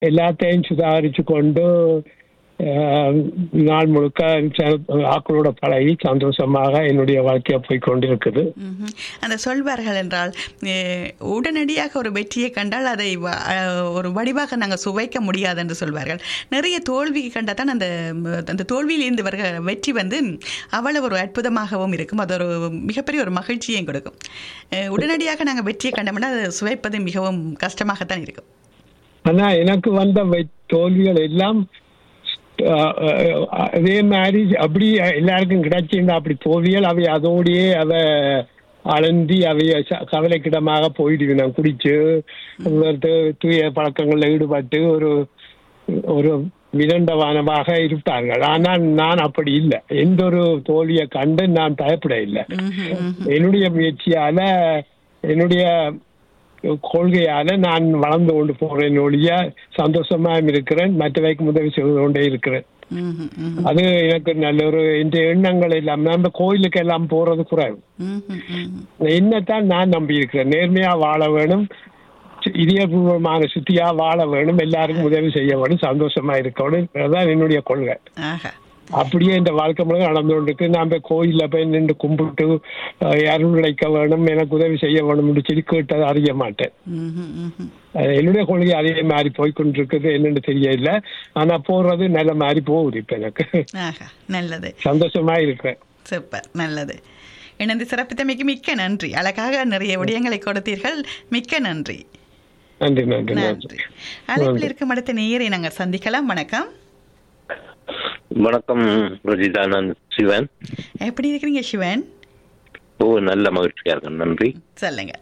எல்லாத்தையும் சுதாரிச்சு கொண்டு அஹ், நாள் முழுக்க ச- ஆக்களோட பழகி சந்தோஷமாக என்னுடைய வாழ்க்கையை போய் கொண்டிருக்குது ம்ஹும். அந்த சொல்வார்கள் என்றால் அஹ், உடனடியாக ஒரு வெற்றியை கண்டால் அதை வ- அஹ், ஒரு வடிவாக நாங்கள் சுவைக்க முடியாது என்று சொல்வார்கள் நிறைய தோல்வி கண்டால் தான் அந்த ம், அந்த தோல்வியிலிருந்து வருகிற வெற்றி வந்து அவ்வளவு ஒரு அற்புதமாகவும் இருக்கும் அது ஒரு மிகப்பெரிய ஒரு மகிழ்ச்சியையும் கொடுக்கும் அஹ், உடனடியாக நாங்கள் வெற்றியை கண்டோம்னா அதை சுவைப்பது மிகவும் கஷ்டமாகத்தான் இருக்கும் ஆனா எனக்கு வந்த வெ- தோல்விகள் எல்லாம் அஹ், அஹ், அதே மாதிரி அப்படி எல்லாருக்கும் கிடைச்சிருந்தா அப்படி தோல்விகள் அவை அதோடயே அவ அலந்தி அவைய ச- கவலைக்கிடமாக போயிடுது நான் குடிச்சு ஒரு தூய பழக்கங்கள்ல ஈடுபட்டு ஒரு ஒரு விதண்டவானமாக இருப்பார்கள் ஆனால் நான் அப்படி இல்லை எந்த ஒரு தோல்வியை கண்டு நான் பயப்பட இல்லை ம்ஹும், ம்ஹும். என்னுடைய முயற்சியால என்னுடைய கொள்கையால நான் வளர்ந்து கொண்டு போறேன் ஒழிய சந்தோஷமா இருக்கிறேன் மற்றவைக்கு உதவி செய்து கொண்டே இருக்கிறேன் ம்ஹும், ம்ஹும். அது எனக்கு நல்ல ஒரு இந்த எண்ணங்கள் எல்லாம் நம்ம கோயிலுக்கு எல்லாம் போறது குறைவு ம்ஹும், ம்ஹும். என்னத்தான் நான் நம்பி இருக்கிறேன் நேர்மையா வாழ வேணும் சி- இதயபூர்வமான சுத்தியா வாழ வேணும் எல்லாருக்கும் உதவி செய்ய வேணும் சந்தோஷமா இருக்கணும் அதுதான் என்னுடைய கொள்கை ஆஹா அப்படியே இந்த வாழ்க்கை முழுக்க நடந்து கொண்டிருக்கு நான் போய் கோயில்ல போய் நின்று கும்பிட்டு அஹ், அருள் உழைக்க வேணும் எனக்கு உதவி செய்ய வேணும்னு சொல்லி கேட்டது அறிய மாட்டேன் ம்ஹும், ம்ஹும். அஹ், என்னுடைய கொள்கை அதே மாதிரி போய் கொண்டிருக்குது என்னன்னு தெரியல ஆனா போறது நல்ல மாதிரி போகுது இப்ப எனக்கு ஆஹா நல்லது சந்தோஷமா இருக்கிறேன் சூப்பர் நல்லது இணைந்து சிறப்பித்தமைக்கு மிக்க நன்றி அழகாக நிறைய விடயங்களை கொடுத்தீர்கள் மிக்க நன்றி நன்றி நன்றி நன்றி நன்றி அழைப்பில் இருக்கும் அடுத்த நேயரை நாங்கள் சந்திக்கலாம் வணக்கம் வணக்கம் ரஜிதா நான் சிவன் எப்படி இருக்கிறீங்க சிவன் ஓ நல்ல மகிழ்ச்சியா இருக்கேன் நன்றி சொல்லுங்க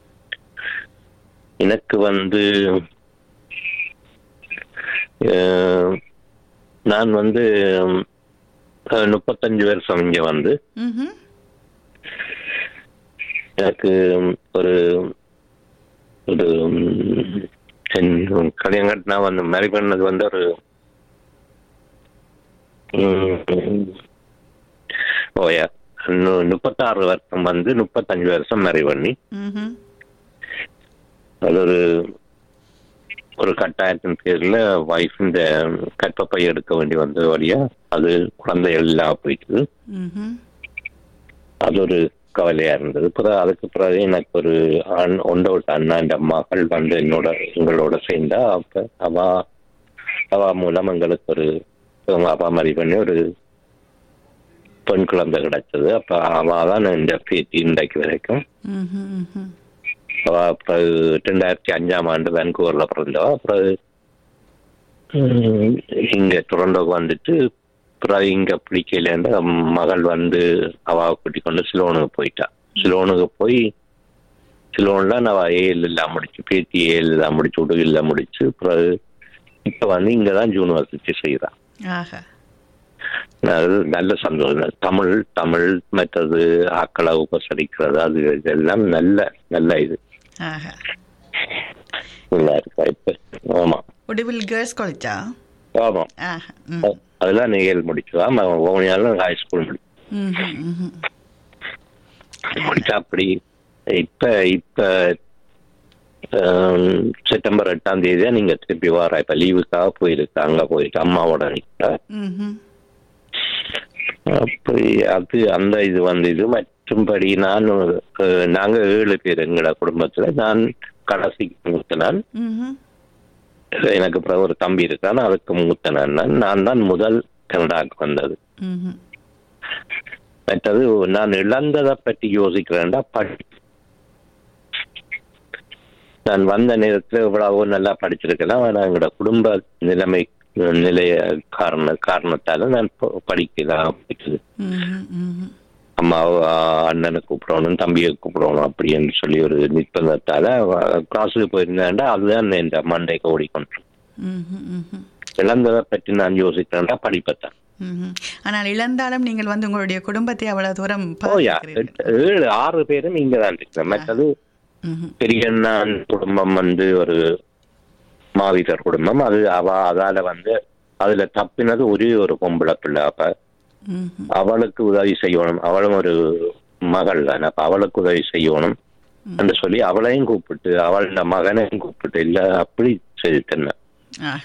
எனக்கு வந்து அஹ், நான் வந்து அஹ், முப்பத்தஞ்சு வருஷம் இங்க வந்து ம்ஹும். எனக்கு ஒரு ஒரு ம், என் கல்யாணம் கட்டினா வந்து மேரி பண்ணது வந்து ஒரு ம், ஓயா நு- முப்பத்தாறு வருஷம் வந்து முப்பத்தஞ்சு வருஷம் மேரி பண்ணி ம்ஹும். அது ஒரு ஒரு கட்டாயத்தின் பேர்ல வைஃப் இந்த கற்பப்பை எடுக்க வேண்டி வந்த வழியா அது குழந்தை எல்லாம் போயிட்டு ம்ஹும். அது ஒரு கவலையா இருந்தது பிறகு அதுக்கு பிறகு எனக்கு ஒரு ஆண் ஒண்ட விட்ட அண்ணா இந்த மகள் வந்து என்னோட எங்களோட சேர்ந்தா அப்ப அவ அவ மூலம் எங்களுக்கு ஒரு அவங்க அப்பா மாதிரி பண்ணி ஒரு பெண் குழந்தை கிடைச்சது அப்ப அவ தான் இந்த பேத்தி இன்றைக்கு வரைக்கும் ம்ஹும். ம்ஹும். அவ பிறகு ரெண்டாயிரத்தி அஞ்சாம் ஆண்டு வேன்கூவர்ல பிறந்தவா பிறகு ம், இங்க டொரண்டோக்கு வந்துட்டு பிறகு இங்க பிடிக்கலன்ற மகள் வந்து அவ கூட்டி கொண்டு சிலோனுக்கு போயிட்டா சிலோனுக்கு போய் சிலோன்ல நான் ஏழு எல்லாம் முடிச்சு பேத்தி ஏழு எல்லாம் முடிச்சு உடுகில் முடிச்சு பிறகு இப்ப வந்து இங்கதான் யூனிவர்சிட்டி செய்யறான் ஆஹா நல்ல நல்ல சந்தோஷம் தமிழ் தமிழ் மற்றது ஆக்களை உபசரிக்கிறது அது இதெல்லாம் நல்ல நல்ல இது ஆஹா நல்லா இருக்கா இப்ப ஆமா உடுவில் கேர்ள்ஸ் காலேஜா ஆமா ஆஹா ம். அ- அதெல்லாம் நிகழ் முடிச்சதா ஓனியாலும் ஹை ஸ்கூல் முடிச்சு ம்ஹும். ம்ஹும். முடிச்சா அப்படி இப்ப இப்ப ஆம், செப்டம்பர் எட்டாம் தேதியா நீங்க திருப்பி வர இப்ப லீவுக்காக போயிருக்கு அங்க போயிட்டு அம்மாவோட நிக்க ம்ஹும். அப்படி அது அந்த இது வந்து இது மற்றும்படி நான் அஹ், நாங்க ஏழு பேர் எங்களோட குடும்பத்துல நான் கடைசி மூத்த நான் ம்ஹும். எனக்கு பிறகு ஒரு தம்பி இருக்கான் அதுக்கு மூத்த நான் நான். நான் தான் முதல் கனடாவுக்கு வந்தது ம்ஹும். மற்றது நான் இழந்ததை பற்றி யோசிக்கிறேன்டா படி நான் வந்த நேரத்துல இவ்வளவு நல்லா படிச்சிருக்கலாம் ஆனா எங்களோட குடும்ப நிலைமை நிலைய காரண காரணத்தால நான் ப- படிக்கலாம் படிச்சது ம்ஹும். ம்ஹும். அம்மா அண்ணனை கூப்பிடணும் தம்பியை கூப்பிடணும் அப்படின்னு சொல்லி ஒரு நிர்பந்தத்தால கிளாஸுக்கு போயிருந்தேன்டா அதுதான் இந்த மண்டைக்கு ஓடிக்கொண்டு ம்ஹும். ம்ஹும். இழந்ததை பற்றி நான் யோசிக்கிறேன்டா படிப்பத்தான் ம்ஹும். ஆனால் இழந்தாலும் நீங்கள் வந்து உங்களுடைய குடும்பத்தை அவ்வளவு தூரம் ஓயா பார்த்திருக்கிறீர்கள். ஏழு ஆறு பேரும் இங்க தான் இருக்கிறேன் மற்றது ம்ஹும். பெரியண்ணான் குடும்பம் வந்து ஒரு மாவீரர் குடும்பம் அது அவ அதால வந்து அதுல தப்பினது ஒரே ஒரு பொம்பளை பிள்ளை அப்ப ம்ஹும். அவளுக்கு உதவி செய்யணும் அவளும் ஒரு மகள் தானே அப்ப அவளுக்கு உதவி செய்யணும் என்று சொல்லி அவளையும் கூப்பிட்டு அவளோட மகனையும் கூப்பிட்டு இல்ல அப்படி செய்துட்டேன் ஆ